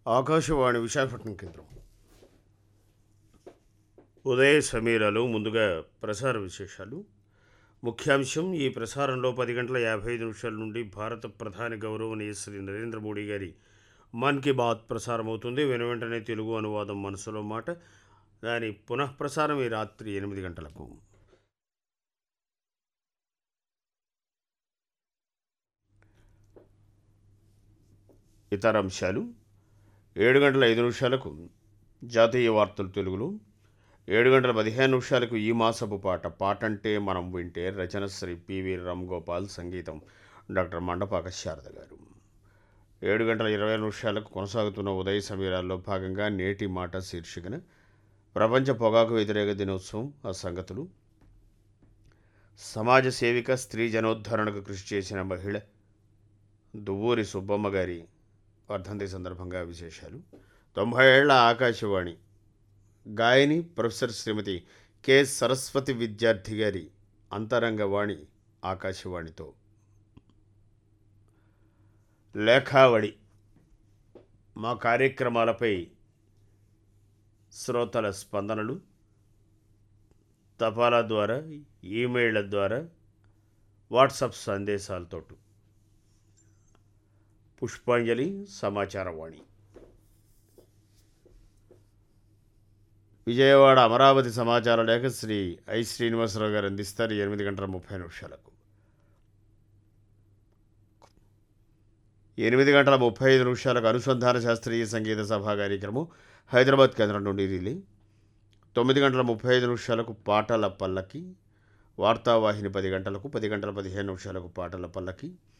ఆకాశవాణి విశాఖపట్నం కేంద్రం ఉదయ సమీరాలు ముందుగా ప్రసార విశేషాలు ముఖ్యాంశం ఈ ప్రసారంలో పది గంటల యాభై ఐదు నిమిషాల నుండి భారత ప్రధాని గౌరవనీయ శ్రీ నరేంద్ర మోడీ గారి మన్ కీ బాత్ ప్రసారం అవుతుంది వెను వెంటనే తెలుగు అనువాదం మనసులో మాట దాని పునఃప్రసారం ఈ రాత్రి ఎనిమిది గంటలకు ఇతర అంశాలు ఏడు గంటల ఐదు నిమిషాలకు జాతీయ వార్తలు తెలుగులో ఏడు గంటల పదిహేను నిమిషాలకు ఈ మాసపు పాట పాటంటే మనం వింటే రచన శ్రీ పివి రామ్ గోపాల్ సంగీతం డాక్టర్ మండపాక శారద గారు ఏడు గంటల ఇరవై నిమిషాలకు కొనసాగుతున్న ఉదయ సమీరాల్లో భాగంగా నేటి మాట శీర్షికన ప్రపంచ పొగాకు వ్యతిరేక దినోత్సవం ఆ సంగతులు సమాజ సేవిక స్త్రీ జనోద్ధరణకు కృషి చేసిన మహిళ దువ్వూరి సుబ్బమ్మ గారి వర్ధంతి సందర్భంగా విశేషాలు తొంభై ఏళ్ల ఆకాశవాణి గాయని ప్రొఫెసర్ శ్రీమతి కె సరస్వతి విద్యార్థి గారి అంతరంగవాణి ఆకాశవాణితో లేఖావళి మా కార్యక్రమాలపై శ్రోతల స్పందనలు తపాలా ద్వారా ఈమెయిళ్ల ద్వారా వాట్సాప్ సందేశాలతో పుష్పాంజలి సమాచారవాణి విజయవాడ అమరావతి సమాచార లేఖ శ్రీ ఐ శ్రీనివాసరావు గారు అందిస్తారు ఎనిమిది గంటల ముప్పై నిమిషాలకు ఎనిమిది గంటల ముప్పై ఐదు నిమిషాలకు అనుసంధాన శాస్త్రీయ సంగీత సభా కార్యక్రమం హైదరాబాద్ కేంద్రం నుండి రిలే తొమ్మిది గంటల ముప్పై ఐదు నిమిషాలకు పాటల పల్లకి వార్తావాహిని పది గంటలకు పది గంటల పదిహేను నిమిషాలకు పాటల పల్లకి